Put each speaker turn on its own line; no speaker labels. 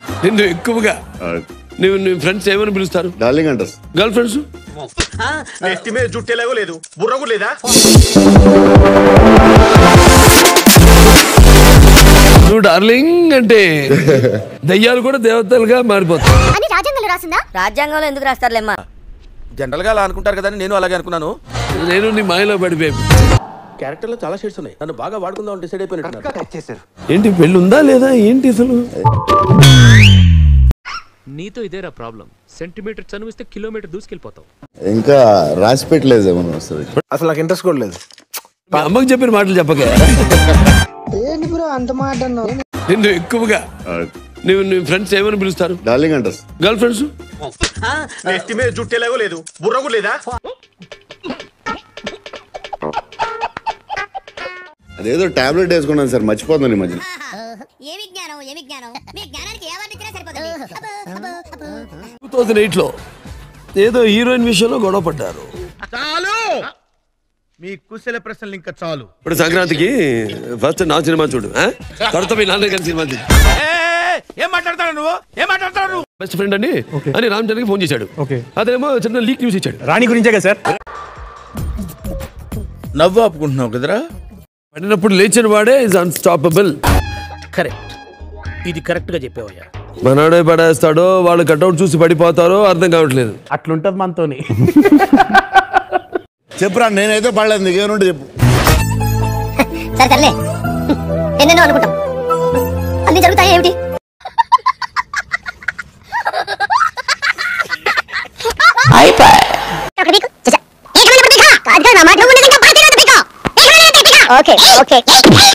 నిన్ను ఎక్కువగా నువ్వు నీ ఫ్రెండ్స్ ఏమని పిలుస్తారు
డార్లింగ్ అంటారు
గర్ల్ ఫ్రెండ్స్
నెత్తి మీద జుట్టేలాగో లేదు బుర్ర కూడా లేదా
నువ్వు డార్లింగ్ అంటే దయ్యాలు కూడా దేవతలుగా మారిపోతాయి
అని రాజ్యాంగంలో రాసిందా
రాజ్యాంగంలో ఎందుకు రాస్తారులేమ్మా
జనరల్ గా అలా అనుకుంటారు కదా నేను అలాగే అనుకున్నాను
నేను నీ మాయలో పడిపోయి
క్యారెక్టర్ లో చాలా షేడ్స్ ఉన్నాయి నన్ను బాగా వాడుకుందాం డిసైడ్ అయిపోయినట్టు
ఏంటి పెళ్ళి ఉందా లేదా ఏంటి అసలు
నీతో ఇదేరా ప్రాబ్లం సెంటీమీటర్ చనువిస్తే కిలోమీటర్ దూసుకెళ్ళిపోతావు
ఇంకా రాసి పెట్టలేదు ఏమన్నా వస్తుంది
అసలు నాకు ఇంట్రెస్ట్ కూడా లేదు
మీ అమ్మకి చెప్పిన మాటలు చెప్పక నిన్ను ఎక్కువగా నువ్వు నీ ఫ్రెండ్స్ ఏమని పిలుస్తారు
డార్లింగ్ అంటారు
గర్ల్ ఫ్రెండ్స్
నెత్తి మీద జుట్టేలాగో లేదు బుర్ర కూడా లేదా
అదేదో టాబ్లెట్ వేసుకున్నాను సార్ మర్చిపోతున్నాను ఈ మధ్యన
ఏ విజ్ఞానం ఏ విజ్ఞానం మీ జ్ఞానానికి ఏ అవార్డు ఇచ్చినా సరిపోతుంది అబ్బో, అబ్బో, అబ్బో.
టూ థౌజండ్ ఎయిట్ లో ఏదో హీరోయిన్ విషయంలో గొడవ పడ్డారు
చాలు మీ కుశల ప్రశ్నలు ఇంకా చాలు
ఇప్పుడు సంక్రాంతికి ఫస్ట్ నా సినిమా చూడు ఆ? తర్వాత మీ నాన్న గారి సినిమా చూడు
ఏం మాట్లాడతాడు నువ్వు ఏం మాట్లాడతాడు నువ్వు
బెస్ట్ ఫ్రెండ్ అని అని రామ్ చరణ్కి ఫోన్ చేశాడు అదేమో చిన్న లీక్ న్యూస్ ఇచ్చాడు
రాణి గురించే కదా సార్
నవ్వు ఆపుకుంటున్నావు కదరా
పడినప్పుడు లేచిన వాడే ఇస్ అన్స్టాపబుల్
కరెక్ట్ ఇది కరెక్ట్ గా చెప్పావయ్యా
మనోడే పడేస్తాడో వాళ్ళు కట్అవుట్ చూసి పడిపోతారో అర్థం కావట్లేదు
అట్లుంటది మనతోని
చెప్పురా నేనైతే పడలేదు నీకేమంటే చెప్పు
సరే సర్లే ఎన్నెన్నో అనుకుంటాం అన్ని జరుగుతాయి ఏమిటి ఒకటి పీకు. చచ్చా. ఏకమైన ఒకటి పీకా. కాదుగా, నా మాట నువ్వు ఉన్నది ఇంకా పాతిరోజు పీకా. ఏకమైన ఒకటి పీకా. Okay okay